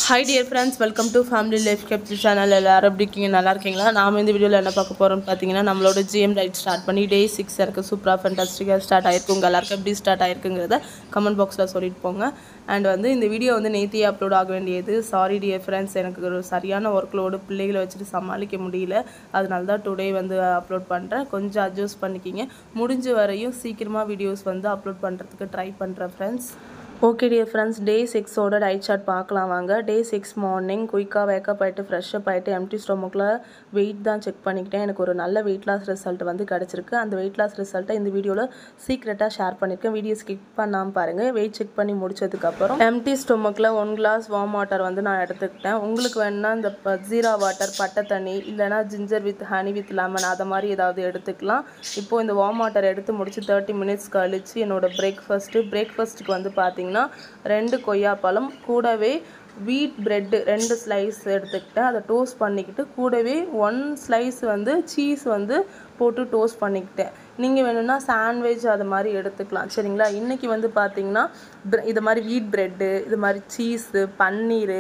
hi dear friends welcome to family life capture channel எல்லாரும் எப்படி இருக்கீங்க நல்லா இருக்கீங்களா நாம இந்த வீடியோவில் என்ன பார்க்க போகிறோம்னு பார்த்தீங்கன்னா நம்மளோட ஜிஎம் டைட் ஸ்டார்ட் பண்ணி டே சிக்ஸ் இருக்குது சூப்பராக ஃபண்டாஸ்டிக்காக ஸ்டார்ட் ஆயிருக்கு உங்கள் எல்லாருக்கும் எப்படி ஸ்டார்ட் ஆயிருக்குங்கிறத கமெண்ட் பாக்ஸில் சொல்லிட்டு போங்க அண்ட் வந்து இந்த வீடியோ வந்து நேத்தியே அப்லோட் ஆக வேண்டியது சாரி டியர் ஃப்ரெண்ட்ஸ் எனக்கு ஒரு சரியான ஒர்க் லோடு பிள்ளைகளை வச்சுட்டு சமாளிக்க முடியல அதனால தான் டுடே வந்து அப்லோட் பண்ணுறேன் கொஞ்சம் அட்ஜஸ்ட் பண்ணிக்கிங்க முடிஞ்ச வரையும் சீக்கிரமாக வீடியோஸ் வந்து அப்லோட் பண்ணுறதுக்கு ட்ரை பண்ணுறேன் friends okay dear friends day சிக்ஸோட டயட் சார்ட் பார்க்கலாம் வாங்க டே சிக்ஸ் மார்னிங் குயிக்காக வேக்கப் ஆகிட்டு ஃப்ரெஷ்அப் ஆகிட்டு எம்டி ஸ்டொமக்கில் வெயிட் தான் செக் பண்ணிக்கிட்டேன் எனக்கு ஒரு நல்ல வெயிட் லாஸ் ரிசல்ட் வந்து கிடச்சிருக்கு அந்த வெயிட் லாஸ் ரிசல்ட்டை இந்த வீடியோவில் சீக்ரெட்டாக ஷேர் பண்ணியிருக்கேன் வீடியோ ஸ்கிப் பண்ணாமல் பாருங்கள் வெயிட் செக் பண்ணி முடிச்சதுக்கப்புறம் எம்டி ஸ்டொமக்கில் ஒன் கிளாஸ் வார்ம் வாட்டர் வந்து நான் எடுத்துக்கிட்டேன் உங்களுக்கு வேணுன்னா இந்த ப- ஜீரா வாட்டர் பட்டை தண்ணி இல்லைனா ginger with honey with lemon அதை மாதிரி ஏதாவது எடுத்துக்கலாம் இப்போது இந்த வார்ம் வாட்டர் எடுத்து முடிச்சு தேர்ட்டி மினிட்ஸ் கழிச்சு என்னோட பிரேக்ஃபாஸ்ட்டு பிரேக்ஃபாஸ்ட்டுக்கு வந்து பார்த்தீங்கன்னா ரெண்டு கொய்யாப்பழம் கூடவே வீட் பிரெட்டு ரெண்டு ஸ்லைஸ் எடுத்துக்கிட்டேன் அதை டோஸ்ட் பண்ணிக்கிட்டு கூடவே ஒன் ஸ்லைஸ் வந்து சீஸ் வந்து போட்டு டோஸ்ட் பண்ணிக்கிட்டேன் நீங்கள் வேணும்னா சாண்ட்விச் அது மாதிரி எடுத்துக்கலாம் சரிங்களா இன்றைக்கி வந்து பார்த்தீங்கன்னா bre- இது மாதிரி வீட் பிரெட்டு இது மாதிரி cheese paneer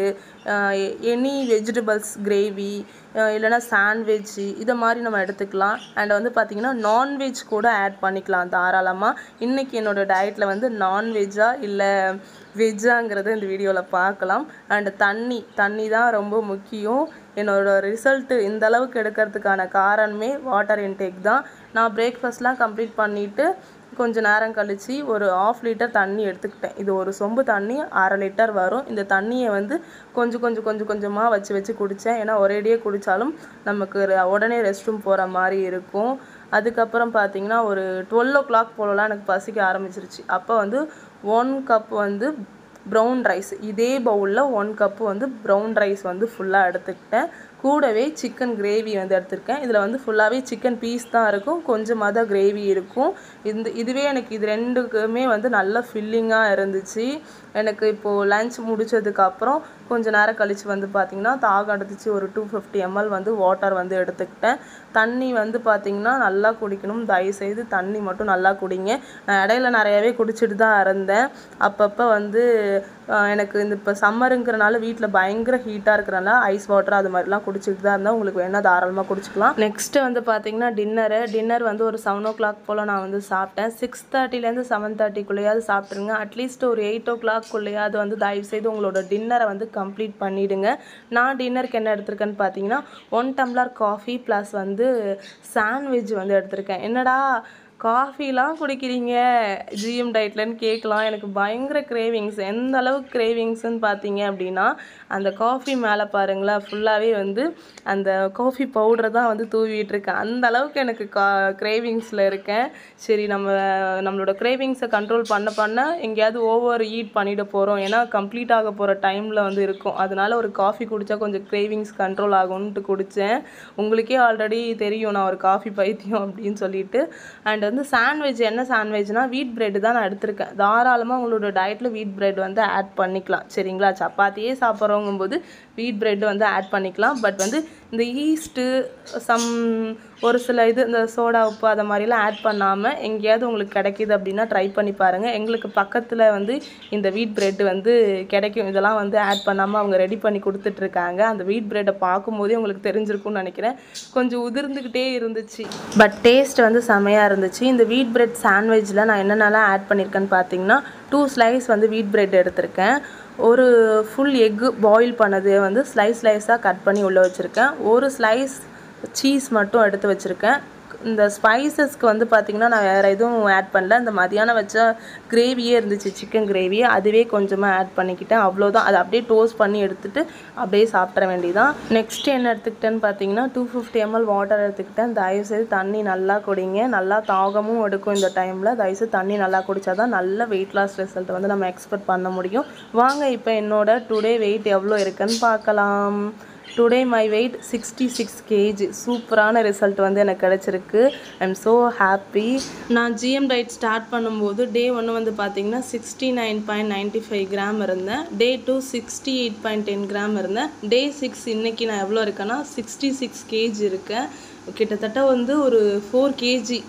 any vegetables gravy இல்லைனா சாண்ட்விச் இதை மாதிரி நம்ம எடுத்துக்கலாம் அண்ட் வந்து பார்த்திங்கன்னா நான்வெஜ் கூட ஆட் பண்ணிக்கலாம் தாராளமாக இன்றைக்கி என்னோடய டயட்டில் வந்து நான்வெஜ்ஜா இல்லை வெஜ்ஜாங்கிறத இந்த வீடியோவில் பார்க்கலாம் அண்ட் தண்ணி தண்ணி தான் ரொம்ப முக்கியம் என்னோட ரிசல்ட்டு இந்த அளவுக்கு எடுக்கிறதுக்கான காரணமே வாட்டர் இன்டேக் தான் நான் பிரேக்ஃபாஸ்ட்லாம் கம்ப்ளீட் பண்ணிவிட்டு கொஞ்ச நேரம் கழித்து ஒரு ஆஃப் லிட்டர் தண்ணி எடுத்துக்கிட்டேன் இது ஒரு சொம்பு தண்ணி அரை லிட்டர் வரும் இந்த தண்ணியை வந்து கொஞ்சம் கொஞ்சம் கொஞ்சம் கொஞ்சமாக வச்சு வச்சு குடித்தேன் ஏன்னா ஒரேடியே குடித்தாலும் நமக்கு re- உடனே ரெஸ்ட் ரூம் போகிற மாதிரி இருக்கும் அதுக்கப்புறம் பார்த்தீங்கன்னா ஒரு டுவெல் ஓ கிளாக் போலலாம் எனக்கு பசிக்க ஆரம்பிச்சிருச்சு அப்போ வந்து ஒன் கப் வந்து ப்ரௌன் ரைஸ் இதே பவுலில் ஒன் கப்பு வந்து ப்ரௌன் ரைஸ் வந்து ஃபுல்லாக எடுத்துக்கிட்டேன் கூடவே சிக்கன் கிரேவி வந்து எடுத்திருக்கேன் இதில் வந்து ஃபுல்லாகவே சிக்கன் பீஸ் தான் இருக்கும் கொஞ்சமாக தான் கிரேவி இருக்கும் இந்த இதுவே எனக்கு இது ரெண்டுக்குமே வந்து நல்ல ஃபில்லிங்காக இருந்துச்சு எனக்கு இப்போது லஞ்ச் முடிச்சதுக்கப்புறம் கொஞ்ச நேரம் கழித்து வந்து பார்த்திங்கன்னா தாகம் எடுத்துச்சு ஒரு டூ ஃபிஃப்டி எம்எல் வந்து வாட்டர் வந்து எடுத்துக்கிட்டேன் தண்ணி வந்து பார்த்திங்கன்னா நல்லா குடிக்கணும் தயவுசெய்து தண்ணி மட்டும் நல்லா குடிங்க நான் இடையில நிறையவே குடிச்சிட்டு தான் இருந்தேன் அப்பப்போ வந்து ஆஹ், எனக்கு இந்த இப்போ சம்மருங்கிறனால வீட்டில் பயங்கர ஹீட்டாக இருக்கிறனால ஐஸ் வாட்டர் அது மாதிரிலாம் குடிச்சிட்டு தான் இருந்தேன் உங்களுக்கு வேணால் தாராளமாக குடிச்சிக்கலாம் நெக்ஸ்ட்டு வந்து பார்த்தீங்கன்னா டின்னரு டின்னர் வந்து ஒரு செவன் ஓ கிளாக் போல் நான் வந்து சாப்பிட்டேன் சிக்ஸ் தேர்ட்டிலேருந்து செவன் தேர்ட்டிக்குள்ளேயாவது சாப்பிட்ருங்க அட்லீஸ்ட் ஒரு எயிட் ஓ கிளாக்குள்ளேயாவது வந்து தயவுசெய்து உங்களோட டின்னரை வந்து கம்ப்ளீட் பண்ணிவிடுங்க நான் டின்னருக்கு என்ன எடுத்திருக்கேன்னு பார்த்தீங்கன்னா ஒன் டம்ளர் காஃபி ப்ளஸ் வந்து சாண்ட்விச் வந்து எடுத்திருக்கேன் என்னடா காஃபிலாம் குடிக்கிறீங்க ஜிஎம் டயட்லன்னு கேட்கலாம் எனக்கு பயங்கர கிரேவிங்ஸ் எந்த அளவுக்கு கிரேவிங்ஸ்னு பார்த்தீங்க அப்படின்னா அந்த காஃபி மேலே பாருங்களேன் ஃபுல்லாகவே வந்து அந்த காஃபி பவுடரை தான் வந்து தூவிட்டு இருக்கேன் அந்த அளவுக்கு எனக்கு கா கிரேவிங்ஸில் இருக்கேன் சரி நம்ம நம்மளோட கிரேவிங்ஸை கண்ட்ரோல் பண்ண பண்ண எங்கேயாவது ஓவர் ஈட் பண்ணிட போகிறோம் ஏன்னா கம்ப்ளீட் ஆக போகிற டைமில் வந்து இருக்கும் அதனால ஒரு காஃபி குடித்தா கொஞ்சம் கிரேவிங்ஸ் கண்ட்ரோல் ஆகும்ன்ட்டு குடித்தேன் உங்களுக்கே ஆல்ரெடி தெரியும் நான் ஒரு காஃபி பைத்தியம் அப்படின்னு சொல்லிட்டு அண்ட் வந்து சாண்ட்விச் என்ன சாண்ட்விச்னா வீட் பிரெட் தான் நான் எடுத்திருக்கேன் தாராளமாக உங்களோட டயட்டில் வீட் பிரெட் வந்து ஆட் பண்ணிக்கலாம் சரிங்களா சப்பாத்தியே சாப்பிட்றவங்கும்போது வீட் பிரெட் வந்து ஆட் பண்ணிக்கலாம் பட் வந்து இந்த ஈஸ்ட்டு சம் ஒரு சில இது இந்த சோடா உப்பு அதை மாதிரிலாம் ஆட் பண்ணாமல் எங்கேயாவது உங்களுக்கு கிடைக்கிது அப்படின்னா ட்ரை பண்ணி பாருங்கள் எங்களுக்கு பக்கத்தில் வந்து இந்த வீட் பிரெட் வந்து கிடைக்கும் இதெல்லாம் வந்து ஆட் பண்ணாமல் அவங்க ரெடி பண்ணி கொடுத்துட்ருக்காங்க அந்த வீட் பிரெட்டை பார்க்கும்போதே உங்களுக்கு தெரிஞ்சிருக்கும்னு நினைக்கிறேன் கொஞ்சம் உதிர்ந்துக்கிட்டே இருந்துச்சு பட் டேஸ்ட் வந்து செமையாக இருந்துச்சு இந்த வீட் பிரெட் சாண்ட்விச்சில் நான் என்னென்னலாம் ஆட் பண்ணியிருக்கேன்னு பார்த்தீங்கன்னா டூ ஸ்லைஸ் வந்து வீட் பிரெட் எடுத்திருக்கேன் ஒரு ஃபுல் எக்கு பாயில் பண்ணது வந்து ஸ்லைஸ் ஸ்லைஸாக கட் பண்ணி உள்ளே வச்சுருக்கேன் ஒரு ஸ்லைஸ் சீஸ் மட்டும் எடுத்து வச்சுருக்கேன் இந்த ஸ்பைசஸ்க்கு வந்து பார்த்திங்கன்னா நான் வேறு எதுவும் ஆட் பண்ணல இந்த மதியானம் வச்ச கிரேவியே இருந்துச்சு சிக்கன் கிரேவி அதுவே கொஞ்சமாக ஆட் பண்ணிக்கிட்டேன் அவ்வளோதான் அதை அப்படியே டோஸ்ட் பண்ணி எடுத்துட்டு அப்படியே சாப்பிட்ற வேண்டியதான் நெக்ஸ்ட் என்ன எடுத்துக்கிட்டேன்னு பார்த்தீங்கன்னா டூ ஃபிஃப்டி எம்எல் வாட்டர் எடுத்துக்கிட்டேன் தயவுசெய்து தண்ணி நல்லா குடிங்க நல்லா தாகமும் எடுக்கும் இந்த டைமில் தயவுசெய்து தண்ணி நல்லா குடித்தா தான் நல்ல வெயிட் லாஸ் ரிசல்ட் வந்து நம்ம எக்ஸ்பெக்ட் பண்ண முடியும் வாங்க இப்போ என்னோட டுடே வெயிட் எவ்வளோ இருக்குன்னு பார்க்கலாம் today my weight sixty six kg சூப்பரான ரிசல்ட் வந்து எனக்கு கிடச்சிருக்கு ஐ எம் ஸோ ஹாப்பி நான் ஜிஎம் டயட் ஸ்டார்ட் பண்ணும்போது டே ஒன்று வந்து பார்த்தீங்கன்னா sixty nine point ninety five gram இருந்தேன் day two sixty eight point ten gram இருந்தேன் டே சிக்ஸ் இன்னைக்கு நான் எவ்வளோ இருக்கேன்னா சிக்ஸ்டி சிக்ஸ் கேஜி இருக்கேன் கிட்டத்தட்ட வந்து ஒரு ஃபோர் கேஜி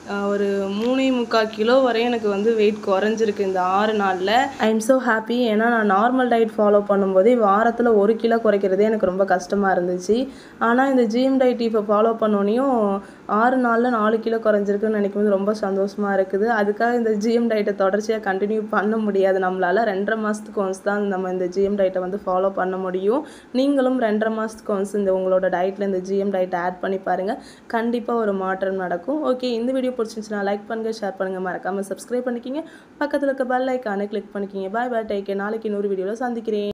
ஆஹ் ஒரு மூணே முக்கால் கிலோ வரை எனக்கு வந்து வெயிட் குறைஞ்சிருக்கு இந்த ஆறு நாளில் ஐ எம் ஸோ ஹாப்பி ஏன்னா நான் நார்மல் டயட் ஃபாலோ பண்ணும்போதே வாரத்தில் ஒரு கிலோ குறைக்கிறதே எனக்கு ரொம்ப கஷ்டமாக இருந்துச்சு ஆனால் இந்த ஜிஎம் டயட் இப்போ ஃபாலோ பண்ணோனையும் ஆறு நாளில் நாலு கிலோ குறைஞ்சிருக்குன்னு நினைக்கும் போது ரொம்ப சந்தோஷமாக இருக்குது அதுக்காக இந்த ஜிஎம் டயட்டை தொடர்ச்சியாக கண்டினியூ பண்ண முடியாது நம்மளால் ரெண்டரை மாதத்துக்கு ஒன்ஸ் தான் நம்ம இந்த ஜிஎம் டயட்டை வந்து ஃபாலோ பண்ண முடியும் நீங்களும் ரெண்டரை மாதத்துக்கு ஒன்ஸ் இந்த உங்களோட டயட்டில் இந்த ஜிஎம் டயட்டை ஆட் பண்ணி பாருங்கள் கண்டிப்பாக ஒரு மாற்றம் நடக்கும் ஓகே இந்த வீடியோ பிடிச்சிருந்துச்சுன்னா லைக் பண்ணுங்கள் ஷேர் பண்ணுங்கள் மறக்காமல் சப்ஸ்கிரைப் பண்ணிக்கிங்க பக்கத்தில் இருக்க பெல் ஐக்கானை கிளிக் பண்ணிக்கிங்க பாய் பாய் டேக்கே நாளைக்கு இன்னொரு வீடியோவில் சந்திக்கிறேன்